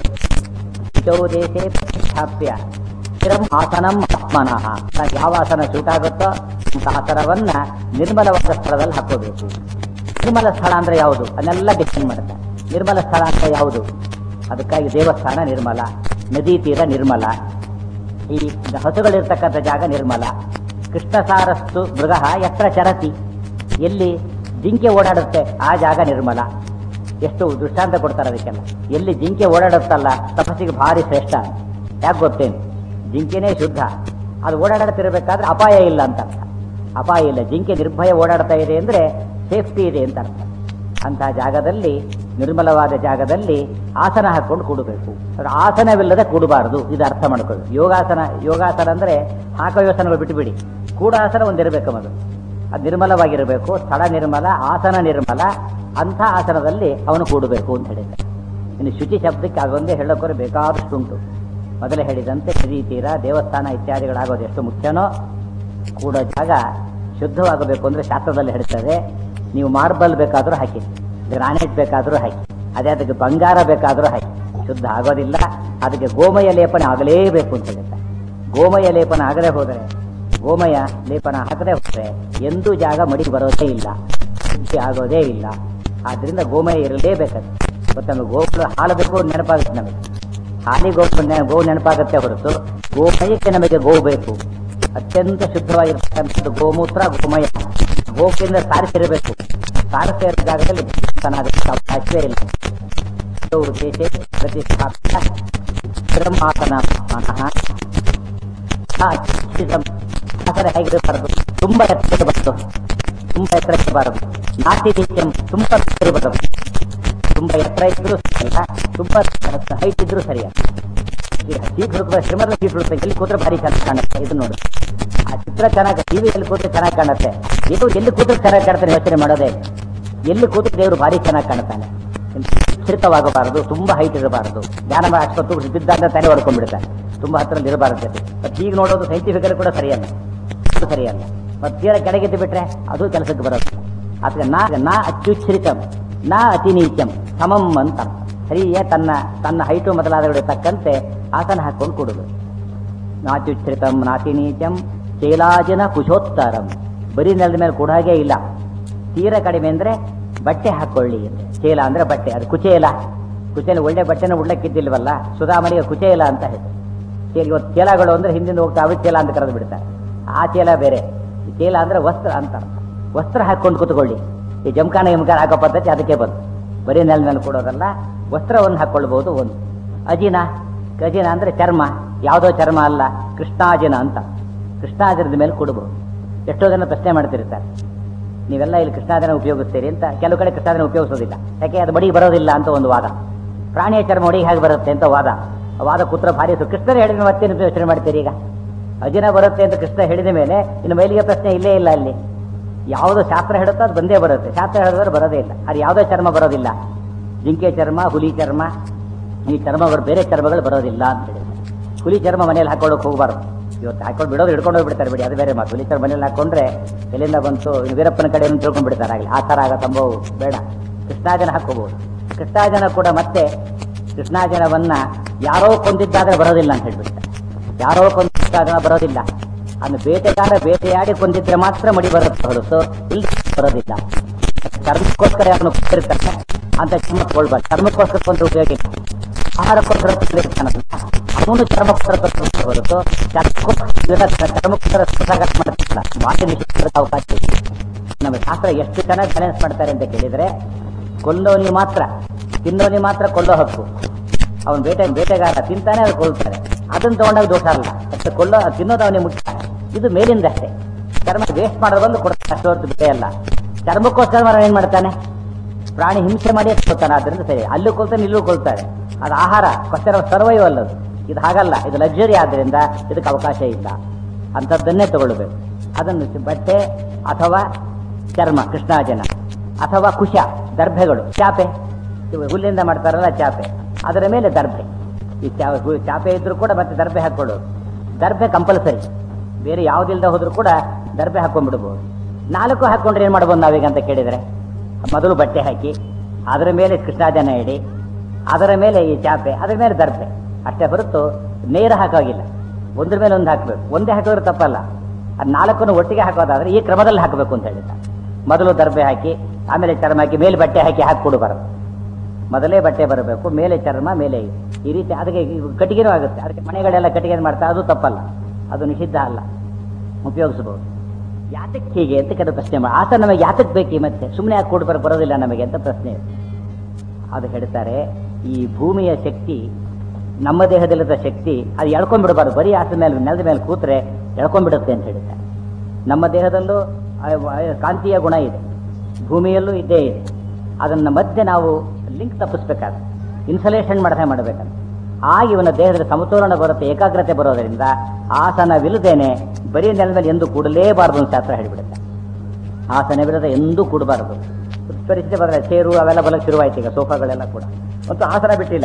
ದೇಶೇ ಪ್ರತಿಷ್ಠಾಪ್ಯ ಸ್ಥಿರಂ ಆಸನಂ ಆತ್ಮನಃ ನಾವು ಯಾವ ಆಸನ ಸೂಟ್ ಆಗುತ್ತೋ ಅಂತ ಆಸನವನ್ನ ನಿರ್ಮಲವಾದ ಸ್ಥಳದಲ್ಲಿ ಹಾಕೋಬೇಕು ನಿರ್ಮಲ ಸ್ಥಳ ಅಂದ್ರೆ ಯಾವುದು ಅದನ್ನೆಲ್ಲ ಡಿಫೈನ್ ಮಾಡುತ್ತೆ ನಿರ್ಮಲ ಸ್ಥಳ ಅಂದ್ರೆ ಯಾವುದು ಅದಕ್ಕಾಗಿ ದೇವಸ್ಥಾನ ನಿರ್ಮಲ ನದಿ ತೀರ ನಿರ್ಮಲ ಈ ಹಸುಗಳಿರ್ತಕ್ಕಂಥ ಜಾಗ ನಿರ್ಮಲ ಕೃಷ್ಣ ಸಾರಸ್ತು ಮೃಗ ಎತ್ತರ ಚರತಿ ಎಲ್ಲಿ ಜಿಂಕೆ ಓಡಾಡುತ್ತೆ ಆ ಜಾಗ ನಿರ್ಮಲ ಎಷ್ಟು ದೃಷ್ಟಾಂತ ಕೊಡ್ತಾರೆ ಅದಕ್ಕೆಲ್ಲ ಎಲ್ಲಿ ಜಿಂಕೆ ಓಡಾಡುತ್ತಲ್ಲ ತಪಸ್ಸಿಗೆ ಭಾರಿ ಶ್ರೇಷ್ಠ ಯಾಕೆ ಗೊತ್ತೇನು ಜಿಂಕೆನೇ ಶುದ್ಧ ಅದು ಓಡಾಡುತ್ತಿರಬೇಕಾದ್ರೆ ಅಪಾಯ ಇಲ್ಲ ಅಂತ ಅರ್ಥ ಅಪಾಯ ಇಲ್ಲ ಜಿಂಕೆ ನಿರ್ಭಯ ಓಡಾಡ್ತಾ ಇದೆ ಅಂದ್ರೆ ಸೇಫ್ಟಿ ಇದೆ ಅಂತ ಅರ್ಥ ಅಂತಹ ಜಾಗದಲ್ಲಿ ನಿರ್ಮಲವಾದ ಜಾಗದಲ್ಲಿ ಆಸನ ಹಾಕೊಂಡು ಕೂಡಬೇಕು ಅದು ಆಸನವಿಲ್ಲದೆ ಕೂಡಬಾರದು ಇದು ಅರ್ಥ ಮಾಡ್ಕೊಳ್ಳಿ ಯೋಗಾಸನ ಯೋಗಾಸನ ಅಂದ್ರೆ ಹಾಕೋ ಯೋಸನಗಳು ಬಿಟ್ಟುಬಿಡಿ ಕೂಡಾಸನ ಒಂದಿರಬೇಕು ಮೊದಲು ಅದು ನಿರ್ಮಲವಾಗಿರಬೇಕು ಸ್ಥಳ ನಿರ್ಮಲ ಆಸನ ನಿರ್ಮಲ ಅಂಥ ಆಸನದಲ್ಲಿ ಅವನು ಕೂಡಬೇಕು ಅಂತ ಹೇಳಿದ್ದಾರೆ ಇನ್ನು ಶುಚಿ ಶಬ್ದಕ್ಕೆ ಅದೊಂದೇ ಹೇಳೋಕೋರೆ ಬೇಕಾದಷ್ಟುಂಟು ಮೊದಲೇ ಹೇಳಿದಂತೆ ನದಿ ತೀರ ದೇವಸ್ಥಾನ ಇತ್ಯಾದಿಗಳಾಗೋದು ಎಷ್ಟು ಮುಖ್ಯನೋ ಕೂಡೋ ಜಾಗ ಶುದ್ಧವಾಗಬೇಕು ಅಂದ್ರೆ ಶಾಸ್ತ್ರದಲ್ಲಿ ಹೇಳ್ತಾರೆ ನೀವು ಮಾರ್ಬಲ್ ಬೇಕಾದರೂ ಹಾಕಿ ಗ್ರಾನೈಟ್ ಬೇಕಾದರೂ ಹಾಕಿ ಅದೇ ಅದಕ್ಕೆ ಬಂಗಾರ ಬೇಕಾದರೂ ಹಾಕಿ ಶುದ್ಧ ಆಗೋದಿಲ್ಲ ಅದಕ್ಕೆ ಗೋಮಯ ಲೇಪನ ಆಗಲೇಬೇಕು ಅಂತ ಹೇಳ್ತಾರೆ ಗೋಮಯ ಲೇಪನ ಆಗದೆ ಹೋದರೆ ಗೋಮಯ ಲೇಪನ ಹಾಕದೆ ಹೋದರೆ ಎಂದೂ ಜಾಗ ಮಡಿಗೆ ಬರೋದೇ ಇಲ್ಲ ಶುದ್ಧಿ ಆಗೋದೇ ಇಲ್ಲ ಆದ್ರಿಂದ ಗೋಮಯ ಇರಲೇಬೇಕದು ಮತ್ತು ನಮಗೆ ಗೋಗಳು ಹಾಲು ಬೇಕು ನೆನಪಾಗುತ್ತೆ ನಮಗೆ ಹಾಲಿ ಗೋ ಗೋ ನೆನಪಾಗುತ್ತೆ ಹೊರತು ಗೋಮಯಕ್ಕೆ ನಮಗೆ ಗೋ ಬೇಕು ಅತ್ಯಂತ ಶುದ್ಧವಾಗಿರ್ತಕ್ಕಂಥದ್ದು ಗೋಮೂತ್ರ ಗೋಮಯ ಗೋಪಿಂದ ಸಾರಿಸಿರಬೇಕು ಸಾರಿಸಿದ ಜಾಗದಲ್ಲಿ ಚೆನ್ನಾಗುತ್ತೆ ಅವಕಾಶವೇ ಇಲ್ಲ ಗೌರು ದೇಶೆ ಪ್ರತಿಷ್ಠಾಪಿತ ಬ್ರಹ್ಮಾಸನ ಮನಃ ಆಸನ ಹೇಗಿರಬಾರದು ತುಂಬಾ ಎತ್ತರಬಾರದು ತುಂಬಾ ಎತ್ತರಕ್ಕೆ ನಾಟಿ ರೀತಿಯ ತುಂಬಾ ಇರಬಾರದು ತುಂಬಾ ಎತ್ತರ ಇದ್ರೂ ಸರಿಯಲ್ಲ ತುಂಬಾ ಹೈಟ್ ಇದ್ರೂ ಸರಿಯಲ್ಲ ಈಗ ಸೀಟ್ ಹುಡುಕುವ ಶ್ರೀಮಂತ ಸೀಟ್ ಹುಡುಕ ಎಲ್ಲಿ ಕೂತ್ರೆ ಭಾರಿ ಚೆನ್ನಾಗಿ ಕಾಣುತ್ತೆ ಇದು ನೋಡಿ ಆ ಚಿತ್ರ ಚೆನ್ನಾಗಿ ಟಿವಿ ಎಲ್ಲಿ ಕೂತ್ರೆ ಚೆನ್ನಾಗಿ ಕಾಣುತ್ತೆ ಇದು ಎಲ್ಲಿ ಕೂತ್ರೆ ಚೆನ್ನಾಗಿ ಕಾಣ್ತಾನೆ ಯೋಚನೆ ಮಾಡೋದೇ ಎಲ್ಲಿ ಕೂತ್ರೆ ದೇವರು ಭಾರಿ ಚೆನ್ನಾಗಿ ಕಾಣುತ್ತಾನೆ ಸ್ಥಿರವಾಗಬಾರದು ತುಂಬಾ ಹೈಟ್ ಇರಬಾರದು ಜ್ಞಾನ ಅಷ್ಟೊತ್ತು ಬಿದ್ದಾಗ ತಾನೇ ಹೊಡ್ಕೊಂಡ್ಬಿಡ್ತಾನೆ ತುಂಬಾ ಹತ್ರ ಇರಬಾರದು ಮತ್ತೆ ಈಗ ನೋಡೋದು ಸೈಂಟಿಫಿಕಲ್ ಕೂಡ ಸರಿಯಲ್ಲ ಅದು ಸರಿಯಲ್ಲ ಮತ್ತೆ ತೀರ ಕೆಳಗಿದ್ದು ಬಿಟ್ರೆ ಅದು ಕೆಲಸಕ್ಕೆ ಬರೋದು ಅದಕ್ಕೆ ನಾ ನಾ ಅತ್ಯುಚ್ಛ್ರಿತಂ ನಾ ಅತಿ ನೀಚಂ ಸಮಂ ಅಂತ ಅರ್ಥ. ಸರಿಯೇ ತನ್ನ ತನ್ನ ಹೈಟು ಮೊದಲಾದವುಗಳಿಗೆ ತಕ್ಕಂತೆ ಆಸನ ಹಾಕೊಂಡು ಕೊಡುದು ನಾತ್ಯುಚ್ಛ್ರಿತಂ ನಾತಿ ನೀಚಂ ಚೇಲಾಜಿನ ಕುಶೋತ್ತರಂ ಬರೀ ನೆಲದ ಮೇಲೆ ಕೂಡ ಹಾಗೆ ಇಲ್ಲ ತೀರ ಕಡಿಮೆ ಅಂದ್ರೆ ಬಟ್ಟೆ ಹಾಕೊಳ್ಳಿ ಅಂತ ಚೇಲ ಅಂದ್ರೆ ಬಟ್ಟೆ ಅದು ಕುಚೇಲ ಕುಚೇಲ ಒಳ್ಳೆ ಬಟ್ಟೆನ ಉಡ್ಲಕ್ಕಿದ್ದಿಲ್ವಲ್ಲ ಸುಧಾಮಣಿಗೆ ಕುಚೇಲ ಅಂತ ಹೇಳಿ ಚೇಲ ಇವತ್ತು ಚೇಲಗಳು ಅಂದ್ರೆ ಹಿಂದಿಂದ ಹೋಗ್ತಾ ಅವು ಚೇಲ ಅಂತ ಕರೆದು ಬಿಡ್ತಾರೆ ಆ ಚೇಲ ಬೇರೆ ಈ ಚೇಲ ಅಂದ್ರೆ ವಸ್ತ್ರ ಅಂತ ಅರ್ಥ. ವಸ್ತ್ರ ಹಾಕೊಂಡು ಕೂತ್ಕೊಳ್ಳಿ ಈ ಜಮಖಾನ ಗಿಮ್ಖಾನ ಹಾಕೋ ಪದ್ಧತಿ ಅದಕ್ಕೆ ಬಂತು ಬರೀ ನೆಲ ಮೇಲೆ ಕೊಡೋದಲ್ಲ ವಸ್ತ್ರವನ್ನು ಹಾಕೊಳ್ಬಹುದು ಒಂದು ಅಜಿನ ಅಜಿನ ಅಂದ್ರೆ ಚರ್ಮ ಯಾವುದೋ ಚರ್ಮ ಅಲ್ಲ ಕೃಷ್ಣಾಜಿನ ಅಂತ ಕೃಷ್ಣಾಜಿನದ ಮೇಲೆ ಕೊಡಬಹುದು ಎಷ್ಟೋ ಜನ ಪ್ರಶ್ನೆ ಮಾಡ್ತಿರ್ತಾರೆ ನೀವೆಲ್ಲ ಇಲ್ಲಿ ಕೃಷ್ಣಾದಿನ ಉಪಯೋಗಿಸ್ತೀರಿ ಅಂತ ಕೆಲವು ಕಡೆ ಕೃಷ್ಣಾದಿನ ಉಪಯೋಗಿಸೋದಿಲ್ಲ ಯಾಕೆ ಅದು ಬಡಿ ಬರೋದಿಲ್ಲ ಅಂತ ಒಂದು ವಾದ ಪ್ರಾಣಿಯ ಚರ್ಮ ಒಡಿಗೆ ಹೇಗೆ ಬರುತ್ತೆ ಅಂತ ವಾದ ಆ ವಾದ ಕೂತ್ರ ಭಾರಿ ಸು ಕೃಷ್ಣನ ಹೇಳಿದ ಮತ್ತೇನು ಯೋಚನೆ ಮಾಡ್ತೀರಿ ಈಗ ಅಜಿನ ಬರುತ್ತೆ ಅಂತ ಕೃಷ್ಣ ಹೇಳಿದ ಮೇಲೆ ಇನ್ನು ಮೈಲಿಗೆ ಪ್ರಶ್ನೆ ಇಲ್ಲೇ ಇಲ್ಲ ಅಲ್ಲಿ ಯಾವುದು ಶಾಸ್ತ್ರ ಹೇಳುತ್ತೋ ಅದು ಬಂದೇ ಬರುತ್ತೆ ಶಾಸ್ತ್ರ ಹೇಳಿದ್ರೆ ಬರೋದೇ ಇಲ್ಲ ಅದು ಯಾವುದೇ ಚರ್ಮ ಬರೋದಿಲ್ಲ ಜಿಂಕೆ ಚರ್ಮ ಹುಲಿ ಚರ್ಮ ಈ ಚರ್ಮಗಳು ಬೇರೆ ಚರ್ಮಗಳು ಬರೋದಿಲ್ಲ ಅಂತ ಹೇಳಿ ಹುಲಿ ಚರ್ಮ ಮನೇಲಿ ಹಾಕೊಳ್ಳೋಕೆ ಹೋಗಬಾರ್ದು ಇವತ್ತು ಹಾಕೊಂಡು ಬಿಡೋದು ಹಿಡ್ಕೊಂಡು ಹೋಗ್ಬಿಡ್ತಾರೆ ಬಿಡಿ ಅದು ಬೇರೆ ಮಾತು ಹುಲಿ ಚರ್ಮ ಮನೇಲಿ ಹಾಕೊಂಡ್ರೆ ಎಲ್ಲಿಂದ ಬಂತು ಇನ್ನು ವೀರಪ್ಪನ ಕಡೆ ತಿಳ್ಕೊಂಡು ಬಿಡ್ತಾರೆ ಆಗಲಿ ಆ ಥರ ಆಗ ಸಂಭವ ಬೇಡ ಕೃಷ್ಣಾಜನ ಹಾಕೋಬಹುದು ಕೃಷ್ಣಾಜನ ಕೂಡ ಮತ್ತೆ ಕೃಷ್ಣಾಜನವನ್ನ ಯಾರೋ ಕೊಂದಿದ್ದಾದ್ರೆ ಬರೋದಿಲ್ಲ ಅಂತ ಹೇಳ್ಬಿಡ್ತಾರೆ ಯಾರೋ ಕೊಂದಿದ್ದಾದ್ರೆ ಬರೋದಿಲ್ಲ ಅದನ್ನು ಬೇಟೆಗಾರ ಬೇಟೆಯಾಡಿ ಕೊಂದಿದ್ರೆ ಮಾತ್ರ ಮಡಿ ಬರುತ್ತೆ ಹೊರತು ಇಲ್ಲಿ ಬರೋದಿಲ್ಲ ಚರ್ಮಕ್ಕೋಸ್ಕರ ಅವನು ಕೊಟ್ಟಿರ್ತಾನೆ ಅಂತ ಚರ್ಮ ಕೊಳ್ಬಾರ್ದು ಚರ್ಮಕ್ಕೋಸ್ಕರ ಕೊಂದ್ರೆ ಉಪಯೋಗ ಇಲ್ಲ ಆಹಾರಕ್ಕೋಸ್ಕರ ಕೊಂದಿರ್ತಾನಲ್ಲ ಅವನು ಚರ್ಮಕ್ಕೋಸ್ಕರ ಕೊಂದಿರ್ತಾರೆ ಹೊರತು ಚರ್ಮಕ್ಕೋಸ್ಕರ ಚರ್ಮಕ್ಕೋಸ್ಕರ ಸುಧಾಗತ ಮಾಡ್ತಿಲ್ಲ ಬಾಕಿ ನಿಷೇಧಕ್ಕೆ ಅವಕಾಶ ಇದೆ ನಮ್ಮ ಶಾಸ್ತ್ರ ಎಷ್ಟು ಚೆನ್ನಾಗಿ ಬ್ಯಾಲೆನ್ಸ್ ಮಾಡ್ತಾರೆ ಅಂತ ಕೇಳಿದ್ರೆ ಕೊಲ್ಲೋನಿ ಮಾತ್ರ ತಿನ್ನೋನಿ ಮಾತ್ರ ಕೊಲ್ಲೋ ಹಕ್ಕು ಅವನು ಬೇಟೆ ಬೇಟೆಗಾರ ತಿಂತಾನೆ ಅದು ಕೊಲ್ತಾರೆ ಅದನ್ನ ತಗೊಂಡಾಗ ದೋಷ ಅಲ್ಲ ಅಷ್ಟೇ ಕೊಲ್ಲೋ ತಿನ್ನೋದು ಅವನಿಗೆ ಮುಖ್ಯ ಇದು ಮೇಲಿಂದಷ್ಟೇ ಚರ್ಮ ವೇಸ್ಟ್ ಮಾಡೋದು ಬಂದು ಕೊಡ್ತಾನೆ ಅಷ್ಟು ಹೊರತು ಬೇರೆ ಅಲ್ಲ ಚರ್ಮಕ್ಕೋಸ್ಕರ ಮರ ಏನ್ ಮಾಡ್ತಾನೆ ಪ್ರಾಣಿ ಹಿಂಸೆ ಮಾಡಿ ಕೊಲ್ತಾನೆ ಆದ್ರಿಂದ ಸರಿ ಅಲ್ಲೂ ಕೊಲ್ತಾನೆ ಇಲ್ಲೂ ಕೊಲ್ತಾರೆ ಅದು ಆಹಾರ ಕ್ವಶನ್ ಸರ್ವೈವಲ್ ಅದು ಇದು ಹಾಗಲ್ಲ ಇದು ಲಕ್ಸುರಿ ಆದ್ರಿಂದ ಇದಕ್ಕೆ ಅವಕಾಶ ಇಲ್ಲ ಅಂಥದ್ದನ್ನೇ ತಗೊಳ್ಬೇಕು ಅದನ್ನು ಚ- ಬಟ್ಟೆ ಅಥವಾ ಚರ್ಮ ಕೃಷ್ಣಾಜನ ಅಥವಾ ಕುಶ ದರ್ಭೆಗಳು ಚಾಪೆ ಇವು ಹುಲ್ಲಿಂದ ಮಾಡ್ತಾರಲ್ಲ ಚಾಪೆ ಅದರ ಮೇಲೆ ದರ್ಭೆ ಈ ಚಾ- ಹು- ಚಾಪೆ ಇದ್ರೂ ಕೂಡ ಮತ್ತೆ ದರ್ಭೆ ಹಾಕೊಳ್ಳೋದು ದರ್ಭೆ ಕಂಪಲ್ಸರಿ ಬೇರೆ ಯಾವುದಿಲ್ಲದೆ ಹೋದ್ರೂ ಕೂಡ ದರ್ಭೆ ಹಾಕೊಂಡ್ಬಿಡ್ಬೋದು ನಾಲ್ಕು ಹಾಕೊಂಡ್ರೆ ಏನ್ ಮಾಡ್ಬೋದು ನಾವೀಗ ಅಂತ ಕೇಳಿದ್ರೆ ಮೊದಲು ಬಟ್ಟೆ ಹಾಕಿ ಅದರ ಮೇಲೆ ಕೃಷ್ಣಾಜನ ಇಡಿ ಅದರ ಮೇಲೆ ಈ ಚಾಪೆ ಅದರ ಮೇಲೆ ದರ್ಭೆ ಅಷ್ಟೇ ಹೊರತು ನೇರ ಹಾಕೋಗಿಲ್ಲ ಒಂದ್ರ ಮೇಲೆ ಒಂದು ಹಾಕಬೇಕು ಒಂದೇ ಹಾಕಿದ್ರೆ ತಪ್ಪಲ್ಲ ಅದು ನಾಲ್ಕನ್ನು ಒಟ್ಟಿಗೆ ಹಾಕೋದಾದ್ರೆ ಈ ಕ್ರಮದಲ್ಲಿ ಹಾಕಬೇಕು ಅಂತ ಹೇಳಿದ ಮೊದಲು ದರ್ಬೆ ಹಾಕಿ ಆಮೇಲೆ ಚರ್ಮ ಹಾಕಿ ಮೇಲೆ ಬಟ್ಟೆ ಹಾಕಿ ಹಾಕಿ ಕೊಡಬಾರದು ಮೊದಲೇ ಬಟ್ಟೆ ಬರಬೇಕು ಮೇಲೆ ಚರ್ಮ ಮೇಲೆ ಇದು. ಈ ರೀತಿ ಅದಕ್ಕೆ ಇವು ಕಟ್ಟಿಗೆನೂ ಆಗುತ್ತೆ ಅದಕ್ಕೆ ಮನೆಗಳೆಲ್ಲ ಕಟ್ಟಿಗೆ ಮಾಡ್ತಾರೆ ಅದು ತಪ್ಪಲ್ಲ ಅದು ನಿಷಿದ್ಧ ಅಲ್ಲ ಉಪಯೋಗಿಸಬಹುದು ಯಾತಕ್ಕೆ ಹೀಗೆ ಅಂತ ಕೆಲವು ಪ್ರಶ್ನೆ ಮಾಡಿ ಆತ ನಮಗೆ ಯಾತಕ್ಕೆ ಬೇಕು ಮತ್ತೆ ಸುಮ್ಮನೆ ಯಾಕೆ ಕೊಡು ಬರ- ಬರೋದಿಲ್ಲ ನಮಗೆ ಅಂತ ಪ್ರಶ್ನೆ ಇದೆ ಅದು ಹೇಳ್ತಾರೆ ಈ ಭೂಮಿಯ ಶಕ್ತಿ ನಮ್ಮ ದೇಹದಲ್ಲಿದ್ದ ಶಕ್ತಿ ಅದು ಎಳ್ಕೊಂಡ್ಬಿಡಬಾರ್ದು ಬರೀ ಆಸನ ಮೇಲೆ ನೆಲದ ಮೇಲೆ ಕೂತ್ರೆ ಎಳ್ಕೊಂಡ್ಬಿಡುತ್ತೆ ಅಂತ ಹೇಳ್ತಾರೆ ನಮ್ಮ ದೇಹದಲ್ಲೂ ಆ- ಆ- ಕಾಂತೀಯ ಗುಣ ಇದೆ ಭೂಮಿಯಲ್ಲೂ ಇದ್ದೇ ಇದೆ ಅದನ್ನ ಮಧ್ಯೆ ನಾವು ಲಿಂಕ್ ತಪ್ಪಿಸ್ಬೇಕಾದ್ರೆ ಇನ್ಸಲೇಷನ್ ಮಾಡದೆ ಮಾಡಬೇಕಂತ ಆಗ ಇವನ ದೇಹದಲ್ಲಿ ಸಮತೋಲನ ಬರುತ್ತೆ ಏಕಾಗ್ರತೆ ಬರೋದರಿಂದ ಆಸನವಿಲ್ಲದೇನೆ ಬರೀ ನೆಲದ ಮೇಲೆ ಎಂದು ಕೂಡಲೇಬಾರದು ಅಂತ ಶಾಸ್ತ್ರ ಹೇಳಿಬಿಡುತ್ತೆ ಆಸನವಿಲ್ಲದೆ ಎಂದೂ ಕೂಡಬಾರದು ಪರಿಸ್ಥಿತಿ ಬರಲ್ಲ ಚೇರು ಅವೆಲ್ಲ ಬಲಕ್ಕೆ ಶುರುವಾಯ್ತು ಈಗ ಸೋಫಾಗಳೆಲ್ಲ ಕೂಡ ಮತ್ತು ಆಸನ ಬಿಟ್ಟಿಲ್ಲ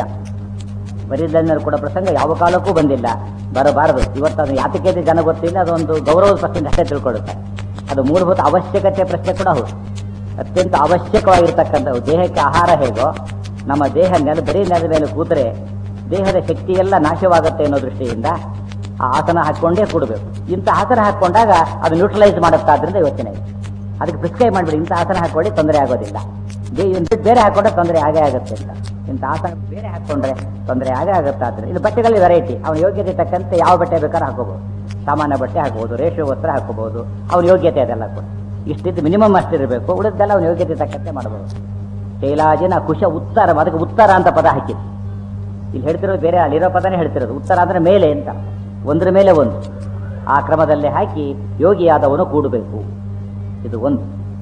ಬರೀದಲ್ಲಿ ಕೂಡ ಪ್ರಸಂಗ ಯಾವ ಕಾಲಕ್ಕೂ ಬಂದಿಲ್ಲ ಬರಬಾರದು ಇವತ್ತು ಅದು ಯಾತಕ್ಕೆ ಇದೆ ಜನ ಗೊತ್ತಿಲ್ಲ ಅದೊಂದು ಗೌರವದ ಪ್ರಶ್ನೆ ಅಷ್ಟೇ ತಿಳ್ಕೊಳ್ಳುತ್ತೆ ಅದು ಮೂಲಭೂತ ಅವಶ್ಯಕತೆ ಪ್ರಶ್ನೆ ಕೂಡ ಹೌದು ಅತ್ಯಂತ ಅವಶ್ಯಕವಾಗಿರ್ತಕ್ಕಂಥವು ದೇಹಕ್ಕೆ ಆಹಾರ ಹೇಗೋ ನಮ್ಮ ದೇಹ ನೆಲ ಬರೀ ನೆಲದ ಮೇಲೆ ಕೂತ್ರೆ ದೇಹದ ಶಕ್ತಿ ಎಲ್ಲ ನಾಶವಾಗುತ್ತೆ ಅನ್ನೋ ದೃಷ್ಟಿಯಿಂದ ಆ ಆಸನ ಹಾಕ್ಕೊಂಡೇ ಕೂಡಬೇಕು ಇಂಥ ಆಸನ ಹಾಕ್ಕೊಂಡಾಗ ಅದು ನ್ಯೂಟ್ರಲೈಸ್ ಮಾಡುತ್ತಾದ್ರಿಂದ ಯೋಚನೆ ಇದೆ ಅದಕ್ಕೆ ಪ್ರಿಸ್ಕ್ರೈಬ್ ಮಾಡಿಬಿಡಿ ಇಂಥ ಆಸನ ಹಾಕೊಳ್ಳಿ ತೊಂದರೆ ಆಗೋದಿಲ್ಲ ಬೇ- ಇಂಥ ಬೇರೆ ಹಾಕೊಂಡ್ರೆ ತೊಂದರೆ ಆಗೇ ಆಗುತ್ತೆ ಅಂತ ಇಂಥ ಆಸನ ಬೇರೆ ಹಾಕೊಂಡ್ರೆ ತೊಂದರೆ ಆಗೇ ಆಗುತ್ತೆ ಆದ್ರೆ ಇದು ಬಟ್ಟೆಗಳಲ್ಲಿ ವೆರೈಟಿ ಅವನ ಯೋಗ್ಯತೆ ತಕ್ಕಂತೆ ಯಾವ ಬಟ್ಟೆ ಬೇಕಾದ್ರೂ ಹಾಕೋಬಹುದು ಸಾಮಾನ್ಯ ಬಟ್ಟೆ ಹಾಕೋಬಹುದು ರೇಷ್ಮೆ ವಸ್ತ್ರ ಹಾಕೋಬಹುದು ಅವನ ಯೋಗ್ಯತೆ ಅದೆಲ್ಲ ಕೂಡ ಇಷ್ಟಿದ್ದು ಮಿನಿಮಮ್ ಅಷ್ಟಿರಬೇಕು ಉಳಿದೆಲ್ಲ ಅವನ ಯೋಗ್ಯತೆ ತಕ್ಕಂತೆ ಮಾಡಬಹುದು ಶೈಲಾಜಿನ ಕುಶ ಉತ್ತರ ಅದಕ್ಕೆ ಉತ್ತರ ಅಂತ ಪದ ಹಾಕಿದ್ದು ಇಲ್ಲಿ ಹೇಳ್ತಿರೋದು ಬೇರೆ ಅಲ್ಲಿರೋ ಪದನೇ ಹೇಳ್ತಿರೋದು ಉತ್ತರ ಅಂದ್ರೆ ಮೇಲೆ ಅಂತ ಒಂದ್ರ ಮೇಲೆ ಒಂದು ಆ ಕ್ರಮದಲ್ಲಿ ಹಾಕಿ ಯೋಗಿಯಾದವನು ಕೂಡಬೇಕು ಇದು ಒಂದು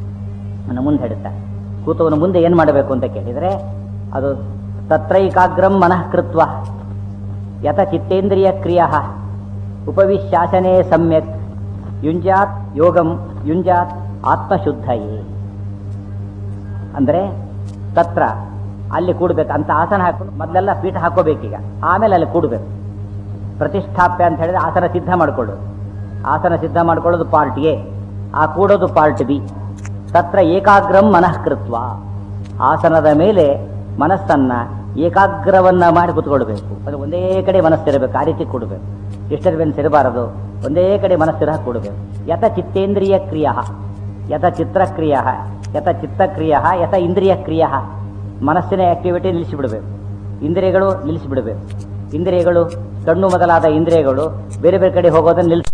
ನನ್ನ ಮುಂದೆ ಹೇಳುತ್ತಾರೆ ಕೂತವನು ಮುಂದೆ ಏನು ಮಾಡಬೇಕು ಅಂತ ಕೇಳಿದರೆ ಅದು ತತ್ರೈಕಾಗ್ರಂ ಮನಃ ಕೃತ್ವ ಯತ ಚಿತ್ತೇಂದ್ರಿಯ ಕ್ರಿಯ ಉಪವಿಶಾಸನೆ ಸಮ್ಯಕ್ ಯುಂಜಾತ್ ಯೋಗಂ ಯುಂಜಾತ್ ಆತ್ಮಶುದ್ಧಯೇ ಅಂದರೆ ತತ್ರ ಅಲ್ಲಿ ಕೂಡಬೇಕು ಅಂತ ಆಸನ ಹಾಕೊಂಡು ಮೊದಲೆಲ್ಲ ಪೀಠ ಹಾಕೋಬೇಕೀಗ ಆಮೇಲೆ ಅಲ್ಲಿ ಕೂಡಬೇಕು ಪ್ರತಿಷ್ಠಾಪ್ಯ ಅಂತ ಹೇಳಿದ್ರೆ ಆಸನ ಸಿದ್ಧ ಮಾಡಿಕೊಳ್ಳೋದು ಆಸನ ಸಿದ್ಧ ಮಾಡ್ಕೊಳ್ಳೋದು ಪಾರ್ಟ್ ಎ ಆ ಕೂಡೋದು ಪಾರ್ಟ್ ಬಿ ತತ್ರ ಏಕಾಗ್ರಂ ಮನಃ ಕೃತ್ವ ಆಸನದ ಮೇಲೆ ಮನಸ್ಸನ್ನ ಏಕಾಗ್ರವನ್ನ ಮಾಡಿ ಕುತ್ಕೊಳ್ಬೇಕು ಅದು ಒಂದೇ ಕಡೆ ಮನಸ್ಸಿರಬೇಕು ಆ ರೀತಿ ಕೊಡಬೇಕು ಡಿಸ್ಟರ್ಬೆನ್ಸ್ ಇರಬಾರದು ಒಂದೇ ಕಡೆ ಮನಸ್ಸಿರ ಕೊಡಬೇಕು ಯಥ ಚಿತ್ತೇಂದ್ರಿಯ ಕ್ರಿಯ ಯಥ ಚಿತ್ರಕ್ರಿಯ ಯಥ ಚಿತ್ತಕ್ರಿಯ ಯಥ ಇಂದ್ರಿಯ ಕ್ರಿಯ ಮನಸ್ಸಿನ ಆಕ್ಟಿವಿಟಿ ನಿಲ್ಲಿಸಿಬಿಡಬೇಕು ಇಂದ್ರಿಯಗಳು ನಿಲ್ಲಿಸಿಬಿಡಬೇಕು ಇಂದ್ರಿಯಗಳು ಕಣ್ಣು ಮೊದಲಾದ ಇಂದ್ರಿಯಗಳು ಬೇರೆ ಬೇರೆ ಕಡೆ ಹೋಗೋದನ್ನು ನಿಲ್ಲಿಸ